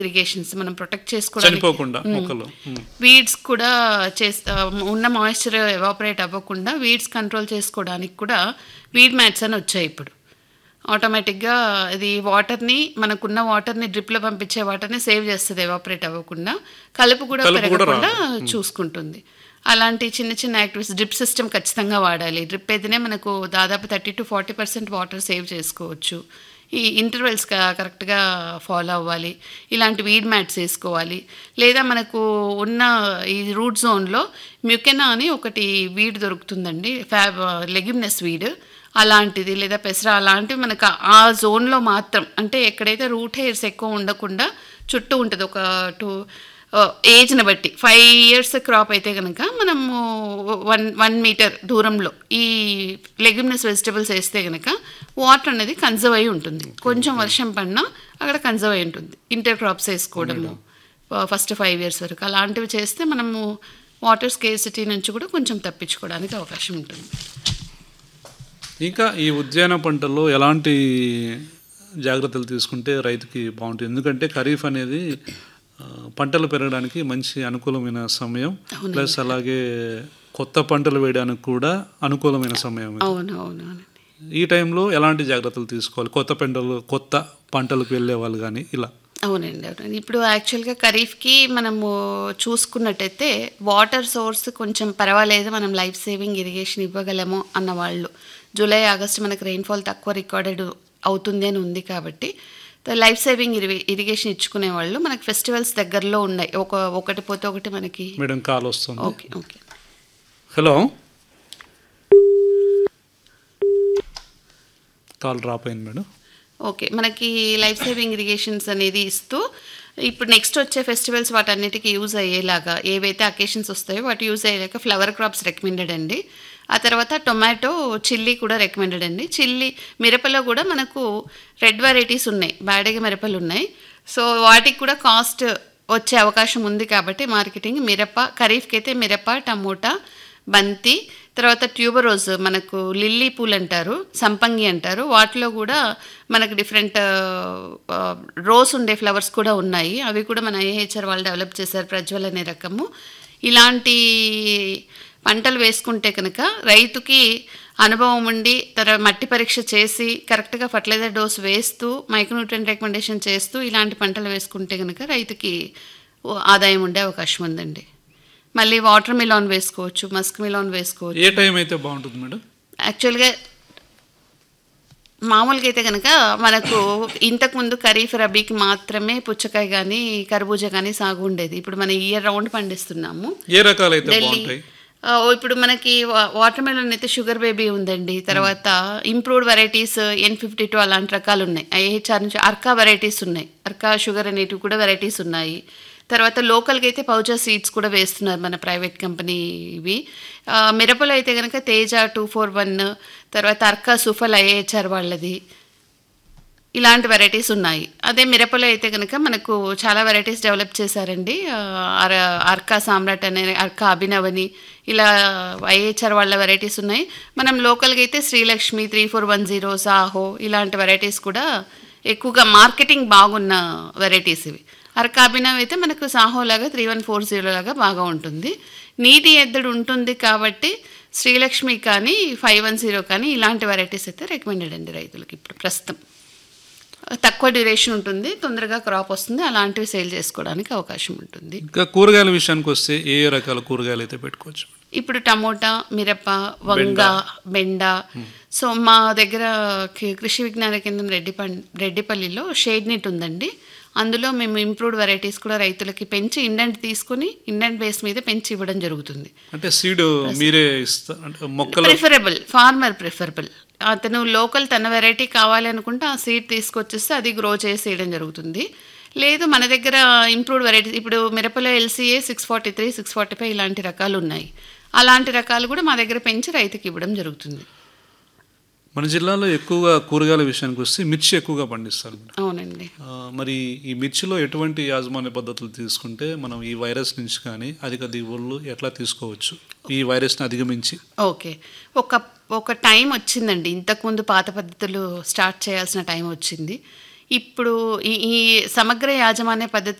Irrigations మనం protect చేసుకోవడానికి చనిపోకుండా మొక్కలు ఉమ్. వీడ్స్ కూడా చేస్తా ఉన్న మాయిశ్చర్ ఎవాపరేట్ అవ్వకుండా వీడ్స్ కంట్రోల్ చేసుకోవడానికి కూడా వీడ్ మ్యాట్స్ అని వచ్చాయి ఇప్పుడు ఆటోమేటిక్గా ఇది వాటర్ని మనకున్న వాటర్ని డ్రిప్లో పంపించే వాటర్ని సేవ్ చేస్తుంది ఎవాపరేట్ అవ్వకుండా కలుపు కూడా కలుపు కూడా పెరగకుండా చూసుకుంటుంది అలాంటి చిన్న చిన్న యాక్టివిటీస్ డ్రిప్ సిస్టమ్ ఖచ్చితంగా వాడాలి డ్రిప్ అయితేనే మనకు దాదాపు thirty to forty percent water save చేసుకోవచ్చు ఈ ఇంటర్వెల్స్ కరెక్ట్గా ఫాలో అవ్వాలి ఇలాంటి వీడ్ మ్యాట్స్ వేసుకోవాలి లేదా మనకు ఉన్న ఈ రూట్ జోన్లో మ్యుకెనా అని ఒకటి వీడ్ దొరుకుతుందండి ఫ్యాబ్ లెగ్యుమినస్ వీడ్ అలాంటిది లేదా పెసర అలాంటివి మనకు ఆ జోన్లో మాత్రం అంటే ఎక్కడైతే రూట్ హెయిర్స్ ఎక్కువ ఉండకుండా చుట్టూ ఉంటుంది ఒక టూ ఏజ్ని బట్టి ఫైవ్ ఇయర్స్ క్రాప్ అయితే కనుక మనము వన్ వన్ మీటర్ దూరంలో ఈ లెగ్యుమినస్ వెజిటబుల్స్ వేస్తే కనుక వాటర్ అనేది కన్జర్వ్ అయి ఉంటుంది కొంచెం వర్షం పడినా అక్కడ కన్జర్వ్ అయి ఉంటుంది ఇంటర్ క్రాప్స్ వేసుకోవడము ఫస్ట్ ఫైవ్ ఇయర్స్ వరకు అలాంటివి చేస్తే మనము వాటర్ స్కేసిటీ నుంచి కూడా కొంచెం తప్పించుకోవడానికి అవకాశం ఉంటుంది ఇంకా ఈ ఉద్యాన పంటల్లో ఎలాంటి జాగ్రత్తలు తీసుకుంటే రైతుకి బాగుంటుంది ఎందుకంటే ఖరీఫ్ అనేది ఆ, పంటలు పెరగడానికి మంచి అనుకూలమైన సమయం ప్లస్ అలాగే కొత్త పంటలు వేయడానికి కూడా అనుకూలమైన సమయం ఇది. అవును అవును అవునండి ఈ టైంలో ఎలాంటి జాగ్రత్తలు తీసుకోవాలి కొత్త పంటలు కొత్త పంటలకు వెళ్ళే వాళ్ళు కానీ ఇలా అవునండి అవునండి ఇప్పుడు యాక్చువల్గా ఖరీఫ్కి మనము చూసుకున్నట్టయితే వాటర్ సోర్స్ కొంచెం పర్వాలేదు మనం లైఫ్ సేవింగ్ ఇరిగేషన్ ఇవ్వగలము అన్న వాళ్ళు జూలై ఆగస్టు మనకు రెయిన్ఫాల్ తక్కువ రికార్డెడ్ అవుతుంది అని ఉంది కాబట్టి లైఫ్ సేవింగ్ ఇరి ఇరిగేషన్ ఇచ్చుకునే వాళ్ళు మనకి ఫెస్టివల్స్ దగ్గరలో ఉన్నాయి ఒక ఒకటి పోతే ఒకటి మనకి మేడం కాల్ వస్తుంది okay okay hello call drop అయింది మేడం ఓకే మనకి లైఫ్ సేవింగ్ ఇరిగేషన్స్ అనేది ఇస్తూ ఇప్పుడు నెక్స్ట్ వచ్చే ఫెస్టివల్స్ వాటన్నిటికీ యూజ్ అయ్యేలాగా ఏవైతే అకేషన్స్ వస్తాయో వాటి యూజ్ అయ్యేలాగా ఫ్లవర్ క్రాప్స్ రికమెండెడ్ అండి ఆ తర్వాత టొమాటో చిల్లీ కూడా రికమెండెడ్ అండి చిల్లీ మిరపలో కూడా మనకు రెడ్ వెరైటీస్ ఉన్నాయి బాడగ మిరపలు ఉన్నాయి సో వాటికి కూడా కాస్ట్ వచ్చే అవకాశం ఉంది కాబట్టి మార్కెటింగ్ మిరప ఖరీఫ్కి అయితే మిరప టమోటా బంతి తర్వాత ట్యూబరోజ్ మనకు లిల్లీ పూలు అంటారు సంపంగి అంటారు వాటిలో కూడా మనకు డిఫరెంట్ రోస్ ఉండే ఫ్లవర్స్ కూడా ఉన్నాయి అవి కూడా మన ఐహెచ్ఆర్ వాళ్ళు డెవలప్ చేశారు ప్రజ్వల్ అనే రకము ఇలాంటి పంటలు వేసుకుంటే కనుక రైతుకి అనుభవం ఉండి తర మట్టి పరీక్ష చేసి కరెక్ట్గా ఫర్టిలైజర్ డోస్ వేస్తూ మైక్రోన్యూట్రియన్ రికమెండేషన్ చేస్తూ ఇలాంటి పంటలు వేసుకుంటే కనుక రైతుకి ఓ ఆదాయం ఉండే అవకాశం ఉందండి మళ్ళీ వాటర్ మిలాన్ వేసుకోవచ్చు మస్క్ మిలాన్ వేసుకోవచ్చు ఏ టైం అయితే బాగుంటుంది మేడం యాక్చువల్గా మామూలుగా అయితే కనుక మనకు ఇంతకుముందు ఖరీఫ్ రబీకి మాత్రమే పుచ్చకాయ కానీ కర్బూజా కానీ సాగు ఉండేది ఇప్పుడు మనం ఇయర్ రౌండ్ పండిస్తున్నాము ఏ రకాలు అయితే ఢిల్లీ బాగుంటాయి ఆ, ఇప్పుడు మనకి వాటర్ మెలన్ అయితే షుగర్ బేబీ ఉందండి తర్వాత improved varieties N fifty two అలాంటి రకాలు ఉన్నాయి ఐహెచ్ఆర్ నుంచి అర్కా వెరైటీస్ ఉన్నాయి అర్కా షుగర్ అనేటివి కూడా వెరైటీస్ ఉన్నాయి తర్వాత లోకల్కి అయితే పౌచా సీడ్స్ కూడా వేస్తున్నారు మన ప్రైవేట్ కంపెనీ ఇవి ఆ, మిరపలో అయితే కనుక తేజ టూ ఫోర్ వన్ తర్వాత అర్కా సుఫల్ ఐహెచ్ఆర్ వాళ్ళది ఇలాంటి వెరైటీస్ ఉన్నాయి అదే మిరపలో అయితే కనుక మనకు చాలా వెరైటీస్ డెవలప్ చేశారండి ఆ, అర అర్కా సామ్రాట్ అనే అర్కా అభినవని ఇలా ఐహెచ్ఆర్ వాళ్ళ వెరైటీస్ ఉన్నాయి మనం లోకల్గా అయితే Srilakshmi three four one zero Saho ఇలాంటి వెరైటీస్ కూడా ఎక్కువగా మార్కెటింగ్ బాగున్న వెరైటీస్ ఇవి అర్కా అభినవ్ అయితే మనకు సాహో లాగా త్రీ వన్ ఫోర్ జీరో లాగా బాగా ఉంటుంది నీటి ఎద్దడు ఉంటుంది కాబట్టి శ్రీలక్ష్మి కానీ ఫైవ్ వన్ జీరో కానీ ఇలాంటి వెరైటీస్ అయితే రికమెండెడ్ అండి రైతులకి ఇప్పుడు ప్రస్తుతం తక్కువ డ్యూరేషన్ ఉంటుంది తొందరగా క్రాప్ వస్తుంది అలాంటివి సేల్ చేసుకోవడానికి అవకాశం ఉంటుంది ఇంకా కూరగాయల విషయానికి వస్తే ఏ ఏ రకాల కూరగాయలు అయితే పెట్టుకోవచ్చు ఇప్పుడు టమోటా మిరప వంగ బెండ సో మా దగ్గర కి- కృషి విజ్ఞాన కేంద్రం రెడ్డిపం రెడ్డిపల్లిలో షేడ్ నీట్ ఉందండి అందులో మేము ఇంప్రూవ్డ్ వెరైటీస్ కూడా రైతులకి పెంచి ఇండెంట్ తీసుకొని ఇండెంట్ బేస్ మీద పెంచి ఇవ్వడం జరుగుతుంది అంటే సీడ్ మీరే ఇస్తా అంటే మొక్కలు ప్రిఫరబుల్ ఫార్మర్ ప్రిఫరబుల్ అతను లోకల్ తన వెరైటీ కావాలి అనుకుంటే ఆ సీడ్ తీసుకొచ్చేస్తే అది గ్రో చేసి వేయడం జరుగుతుంది లేదు మన దగ్గర ఇంప్రూవ్డ్ వెరైటీస్ ఇప్పుడు మిరపలో LCA six forty three six forty five ఇలాంటి రకాలు ఉన్నాయి అలాంటి రకాలు కూడా మా దగ్గర పెంచి రైతుకి ఇవ్వడం జరుగుతుంది మన జిల్లాలో ఎక్కువగా కూరగాయల విషయానికి వస్తే మిర్చి ఎక్కువగా పండిస్తారు మేడం. అవునండి ఆ, మరి ఈ మిర్చిలో ఎటువంటి యాజమాన్య పద్ధతులు తీసుకుంటే మనం ఈ వైరస్ నుంచి కానీ అధిక దిగుబడులు ఎట్లా తీసుకోవచ్చు ఈ వైరస్ని అధిగమించి ఓకే ఒక ఒక టైం వచ్చిందండి ఇంతకుముందు పాత పద్ధతులు స్టార్ట్ చేయాల్సిన టైం వచ్చింది ఇప్పుడు ఈ ఈ సమగ్ర యాజమాన్య పద్ధతి